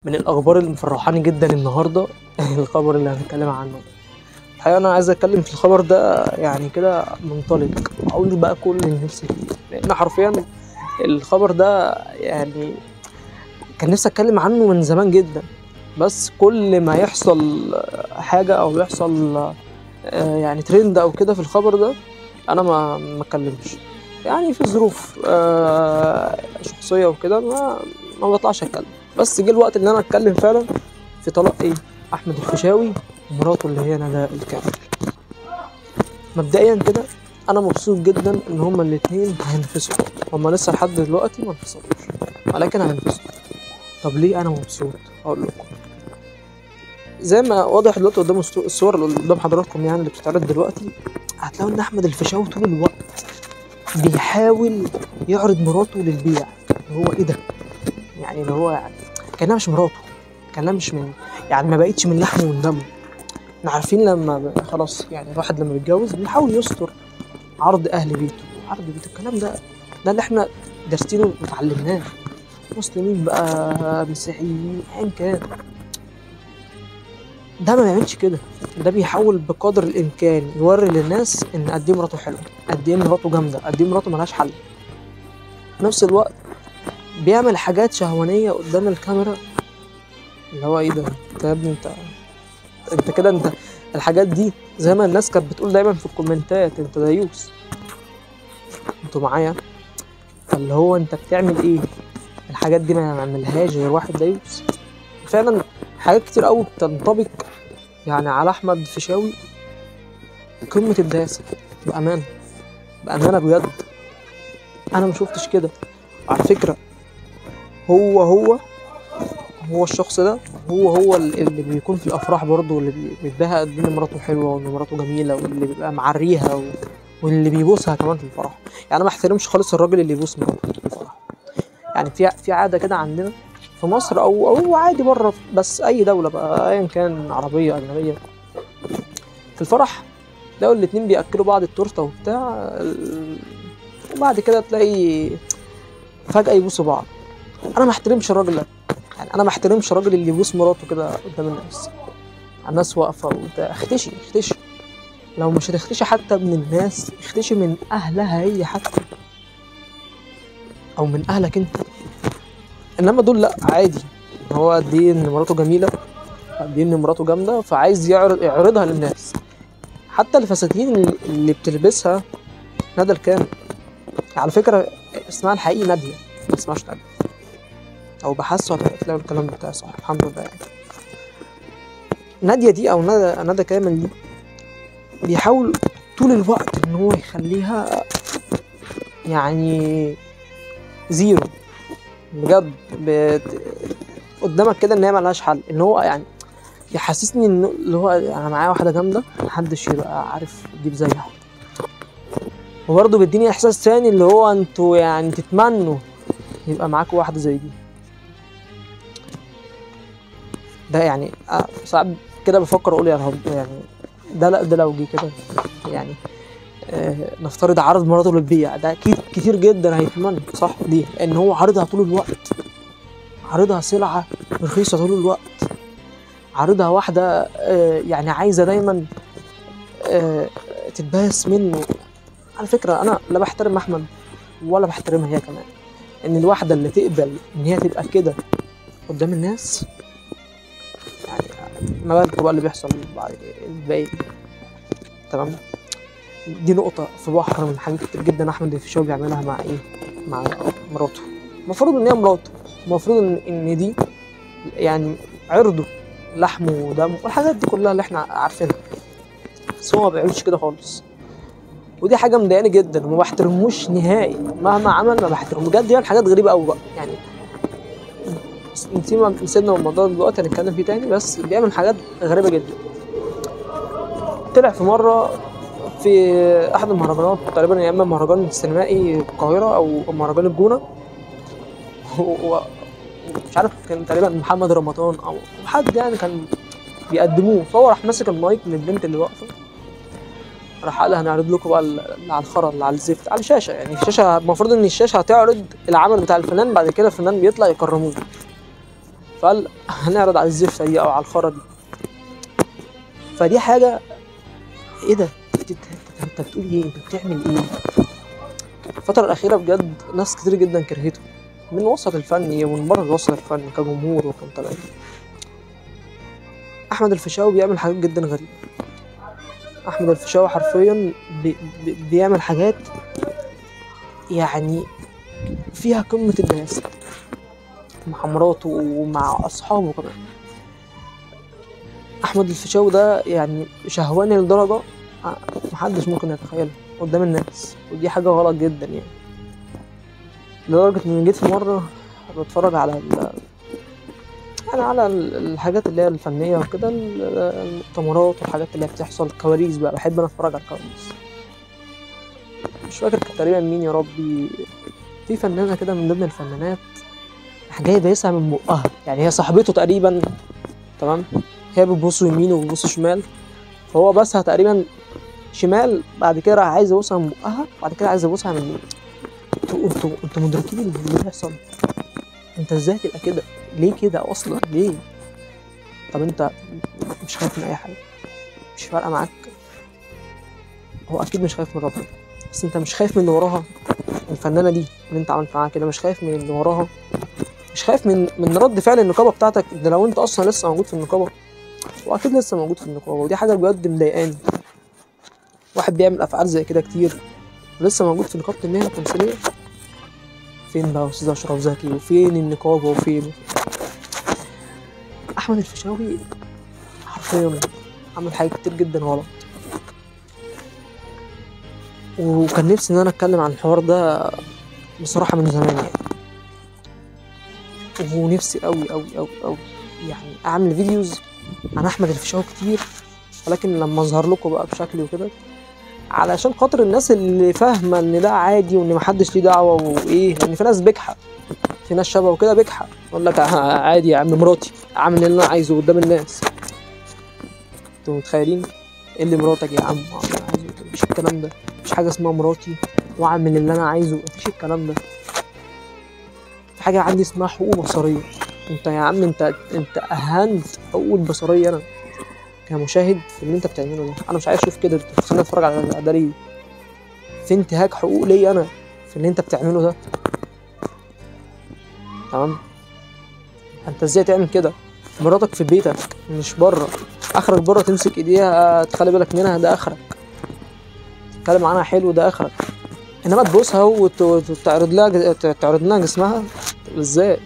من الأخبار اللي مفرحاني جدا النهاردة الخبر اللي هنتكلم عنه الحقيقة أنا عايز أتكلم في الخبر ده يعني كده منطلق أقول بقى كل اللي نفسي فيه لأن حرفيا الخبر ده يعني كان نفسي أتكلم عنه من زمان جدا بس كل ما يحصل حاجة أو يحصل آه، يعني ترند أو كده في الخبر ده أنا ما ما أتكلمش يعني في ظروف آه، شخصية وكده ما ما بطلعش أتكلم بس جه الوقت اللي أنا أتكلم فعلا في طلاق إيه أحمد الفيشاوي ومراته اللي هي ندى الكامل مبدئيا كده أنا مبسوط جدا إن هما الاتنين هينفصلوا هما لسه لحد دلوقتي ما انفصلوش ولكن هينفصلوا طب ليه أنا مبسوط؟ أقول لكم زي ما واضح دلوقتي قدام الصو- الصور اللي قدام حضراتكم يعني اللي بتتعرض دلوقتي هتلاقوا ان احمد الفيشاوي طول الوقت بيحاول يعرض مراته للبيع اللي هو ايه ده يعني اللي هو يعني كانها مش مراته كانها مش من يعني ما بقتش من لحمه ومن دمه احنا عارفين لما ب- خلاص يعني الواحد لما بيتجوز بيحاول يستر عرض اهل بيته عرض بيته الكلام ده ده اللي احنا دارسينه وتعلمناه مسلمين بقى مسيحيين ايا كان ده ما بيعملش كده ده بيحاول بقدر الامكان يوري للناس ان قد ايه مراته حلوه قد ايه مراته جامده قد ايه مراته ملهاش حل في نفس الوقت بيعمل حاجات شهوانيه قدام الكاميرا اللي هو ايه ده انت يا ابني انت انت كده انت الحاجات دي زي ما الناس كانت بتقول دايما في الكومنتات انت ديوس انتوا معايا فاللي هو انت بتعمل ايه الحاجات دي ما يعملهاش غير واحد ديوس فعلا حاجات كتير قوي بتنطبق يعني على احمد فيشاوي قمه الدهاسه بامانه بامانه بجد انا ما شفتش كده على فكره هو هو هو الشخص ده هو هو اللي بيكون في الافراح برضه واللي بي- بيديها قد ايه مراته حلوه وان مراته جميله واللي بيبقى معريها و... واللي بيبوسها كمان في الفرح يعني انا ما احترمش خالص الراجل اللي يبوس مراته في الفرح يعني في في عاده كده عندنا في مصر او او عادي بره بس اي دوله بقى ايا كان عربيه اجنبيه في الفرح تلاقوا الاتنين بياكلوا بعض التورته وبتاع ال- وبعد كده تلاقي فجاه يبوسوا بعض انا ما احترمش الراجل ده يعني انا ما احترمش الراجل اللي يبوس مراته كده قدام الناس الناس واقفه وبتاع اختشي اختشي لو مش هتختشي حتى من الناس اختشي من اهلها هي حتى او من اهلك انت انما دول لا عادي هو قد ايه ان مراته جميله قد ايه ان مراته جامده فعايز يعرض يعرضها للناس حتى الفساتين اللي- اللي بتلبسها ندى الكامل على فكره اسمها الحقيقي ناديه ما اسمهاش ناديه او بحثوا هتلاقوا الكلام بتاعي صح الحمد لله يعني ناديه دي او ندى ندى كامل دي بيحاول طول الوقت ان هو يخليها يعني زيرو بجد بت... قدامك كده ان هي ملهاش حل ان هو يعني يحسسني انه اللي هو انا معايا واحده جامده محدش يبقى عارف يجيب زيها وبرضه بيديني احساس تاني اللي هو انتوا يعني تتمنوا يبقى معاكوا واحده زي دي ده يعني آه، ساعات كده بفكر اقول يا رب يعني ده لا ده لو جه كده يعني آه، نفترض عرض مراته للبيع ده اكيد كتير جدا هيتمنى صح ليه؟ لان هو عارضها طول الوقت عارضها سلعه رخيصه طول الوقت عارضها واحده آه، يعني عايزه دايما آه، تتباس منه على فكره انا لا بحترم احمد ولا بحترمها هي كمان ان الواحده اللي تقبل ان هي تبقى كده قدام الناس يعني ما بالك بقى اللي بيحصل بعد الباقي تمام دي نقطة في بحر من حاجات كتير جدا أحمد الفيشاوي بيعملها مع إيه؟ مع مراته. المفروض إن هي مراته، المفروض إن إن دي يعني عرضه لحمه ودمه والحاجات دي كلها اللي إحنا عارفينها. بس هو ما بيعملش كده خالص. ودي حاجة مضايقاني جدا وما بحترموش نهائي مهما عمل ما بحترمه بجد يعني حاجات غريبة أوي بقى يعني نسيبنا نسيبنا من الموضوع ده دلوقتي هنتكلم فيه تاني بس بيعمل حاجات غريبة جدا. طلع في مرة في احد المهرجانات تقريبا يا اما مهرجان السينمائي القاهره او مهرجان الجونه و- مش عارف كان تقريبا محمد رمضان او حد يعني كان بيقدموه فهو راح ماسك المايك من البنت اللي واقفه راح قال هنعرض لكم بقى اللي على الخرا اللي على الزفت على الشاشه يعني الشاشه المفروض ان الشاشه هتعرض العمل بتاع الفنان بعد كده الفنان بيطلع يكرموه فقال هنعرض على الزفته دي او على الخرا دي فدي حاجه ايه ده انت انت بتقول ايه انت بتعمل ايه الفتره الاخيره بجد ناس كتير جدا كرهته من وسط الفني ومن بره الوسط الفني كجمهور وكمتابعين احمد الفيشاوي بيعمل حاجات جدا غريبه احمد الفيشاوي حرفيا بي بي بيعمل حاجات يعني فيها قمه البهاسه مع مراته ومع اصحابه كمان احمد الفيشاوي ده يعني شهواني لدرجه محدش ممكن يتخيلها قدام الناس ودي حاجه غلط جدا يعني لدرجه ان جيت في مره بتفرج على ال يعني على ال- الحاجات اللي هي الفنيه وكده ال- المؤتمرات والحاجات اللي هي بتحصل كواليس بقى بحب انا اتفرج على الكواليس مش فاكر كان تقريبا مين يا ربي في فنانه كده من ضمن الفنانات جايه دايسها من بقها يعني هي صاحبته تقريبا تمام هي بتبص يمين وبتبص شمال فهو بسها تقريبا شمال بعد كده راح عايز يبصها من بقها بعد كده عايز يبصها من يمين انتوا انتوا انتوا مدركين اللي بيحصل انت ازاي تبقى كده ليه كده اصلا ليه طب انت مش خايف من اي حاجه مش فارقه معاك هو اكيد مش خايف من ربنا بس انت مش خايف من اللي وراها الفنانه دي اللي انت عملت معاها كده مش خايف من اللي وراها مش خايف من من رد فعل النقابه بتاعتك ده لو انت اصلا لسه موجود في النقابه واكيد لسه موجود في النقابه ودي حاجه بجد مضايقاني واحد بيعمل افعال زي كده كتير ولسه موجود في نقابه المهنه التمثيليه فين بقى استاذ اشرف زكي وفين النقابه وفين احمد الفيشاوي حرفيا عمل حاجات كتير جدا غلط وكان نفسي ان انا اتكلم عن الحوار ده بصراحه من زمان يعني ونفسي قوي قوي قوي قوي يعني اعمل فيديوز عن احمد الفيشاوي كتير ولكن لما اظهر لكم بقى بشكل وكده علشان خاطر الناس اللي فاهمه ان ده عادي وان محدش ليه دعوه وايه لان في ناس بجحه في ناس شبه كده بجحه يقول لك آه، عادي يا عم مراتي اعمل اللي انا عايزه قدام الناس انتوا متخيلين ايه اللي مراتك يا عم أعمل اللي أنا عايزه مفيش الكلام ده مفيش حاجه اسمها مراتي واعمل اللي انا عايزه مفيش الكلام ده في حاجه عندي اسمها حقوق بصريه انت يا عم انت انت اهنت حقوق البصريه انا كمشاهد في اللي انت بتعمله ده انا مش عايز اشوف كده انت بتخليني اتفرج على ده ليه في انتهاك حقوق ليا انا في اللي انت بتعمله ده تمام انت ازاي تعمل كده مراتك في بيتك مش بره اخرك بره تمسك ايديها تخلي بالك منها ده اخرك تتكلم عنها حلو ده اخرك انما تبوسها وت- وتعرض لها ج- تعرض لها جسمها طب ازاي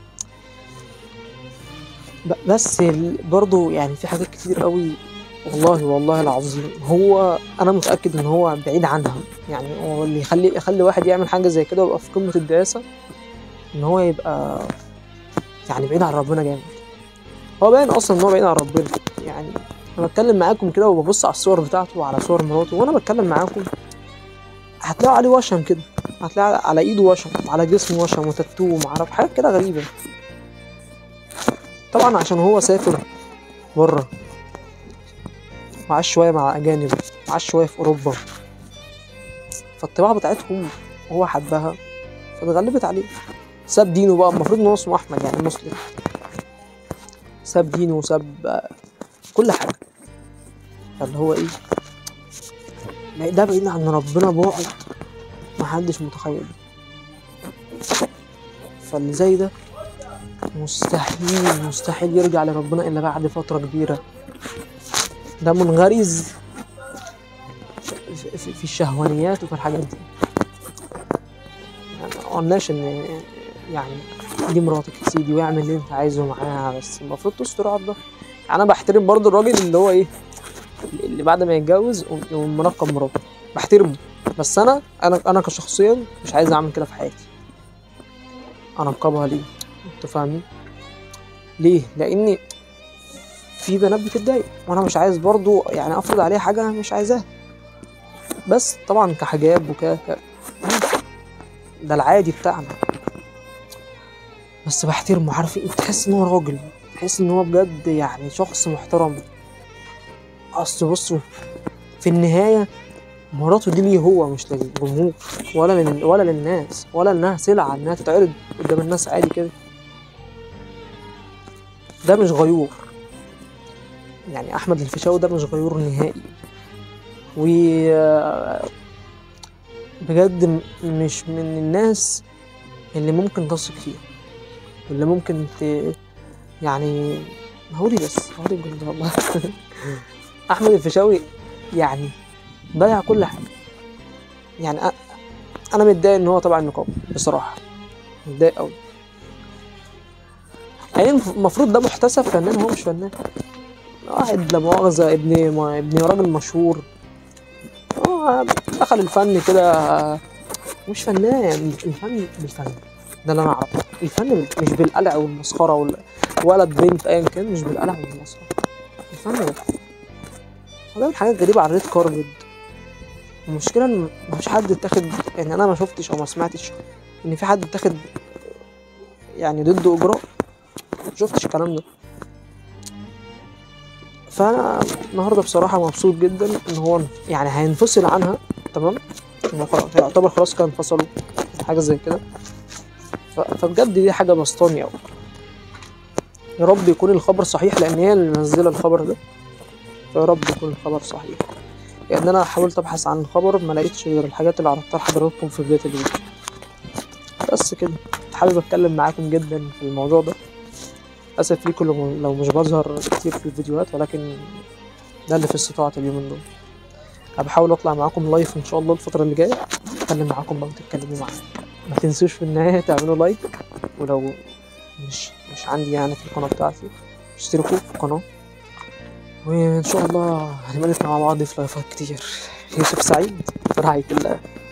ب- بس ال- برضو يعني في حاجات كتير قوي والله والله العظيم هو انا متاكد ان هو بعيد عنها يعني هو اللي يخلي يخلي واحد يعمل حاجه زي كده ويبقى في قمه الدعاسه ان هو يبقى يعني بعيد عن ربنا جامد هو باين اصلا ان هو بعيد عن ربنا يعني انا بتكلم معاكم كده وببص على الصور بتاعته وعلى صور مراته وانا بتكلم معاكم هتلاقوا عليه وشم كده هتلاقي على ايده وشم على جسمه وشم وتاتو ومعرف حاجات كده غريبه طبعا عشان هو سافر بره وعاش شويه مع اجانب وعاش شويه في اوروبا فالطباع بتاعتهم هو حبها فاتغلبت عليه ساب دينه بقى المفروض ان هو اسمه احمد يعني مسلم ساب دينه وساب آه، كل حاجه فاللي هو ايه ما ده بعيد عن ربنا بعد محدش متخيل فاللي زي ده مستحيل مستحيل يرجع لربنا الا بعد فتره كبيره ده منغرز في, في, في الشهوانيات وفي الحاجات دي يعني ما قلناش ان يعني دي مراتك يا سيدي واعمل اللي انت عايزه معاها بس المفروض تستر على ده يعني انا بحترم برضو الراجل اللي هو ايه اللي بعد ما يتجوز يقوم- يقوم منقب مراته بحترمه بس انا انا انا كشخصيا مش عايز اعمل كده في حياتي انقبها ليه انتوا فاهمين ليه لاني في بنات بتتضايق وانا مش عايز برضو يعني افرض عليها حاجه أنا مش عايزاها بس طبعا كحجاب وك ك- ده العادي بتاعنا بس بحترمه عارف ايه تحس ان هو راجل تحس ان هو بجد يعني شخص محترم اصل بصوا في النهايه مراته دي ليه هو مش للجمهور ولا لل... ولا للناس ولا انها سلعه انها تتعرض قدام الناس عادي كده ده مش غيور يعني احمد الفيشاوي ده مش غيور نهائي و بجد م- مش من الناس اللي ممكن تثق فيها واللي ممكن ت... يعني هقولي بس هقولي بجد والله احمد الفيشاوي يعني ضيع كل حاجه يعني أ- انا متضايق ان هو تبع النقابه بصراحه متضايق قوي يعني المفروض ده محتسب فنان هو مش فنان واحد لا مؤاخذة ابن ما ابن راجل مشهور آه، دخل الفن كده مش فنان الفن بالفن ده اللي انا اعرفه الفن بال- مش بالقلع والمسخره وال- ولد بنت ايا كان مش بالقلع والمسخره الفن ده هو بيعمل حاجات غريبه على الريد كاربت المشكله ان مفيش حد اتاخد يعني انا ما شفتش او ما سمعتش ان في حد اتاخد يعني ضده اجراء ما شفتش الكلام ده فانا النهارده بصراحه مبسوط جدا ان هو يعني هينفصل عنها تمام إنه خلاص يعتبر خلاص كان انفصلوا حاجه زي كده ف- فبجد دي حاجه بسطاني قوي يا رب يكون الخبر صحيح لان هي اللي منزله الخبر ده فيا رب يكون الخبر صحيح لان انا حاولت ابحث عن الخبر ما لقيتش غير الحاجات اللي عرضتها لحضراتكم في بدايه الفيديو بس كده كنت حابب اتكلم معاكم جدا في الموضوع ده اسف ليكم لو لو مش بظهر كتير في الفيديوهات ولكن ده اللي في استطاعتي اليومين دول أنا بحاول اطلع معاكم لايف ان شاء الله الفتره اللي جايه اتكلم معاكم بقى وتتكلموا معايا ما تنسوش في النهايه تعملوا لايك ولو مش مش عندي يعني في القناه بتاعتي اشتركوا في القناه وان شاء الله هنبقى نطلع مع بعض في لايفات كتير يوسف سعيد في رعايه الله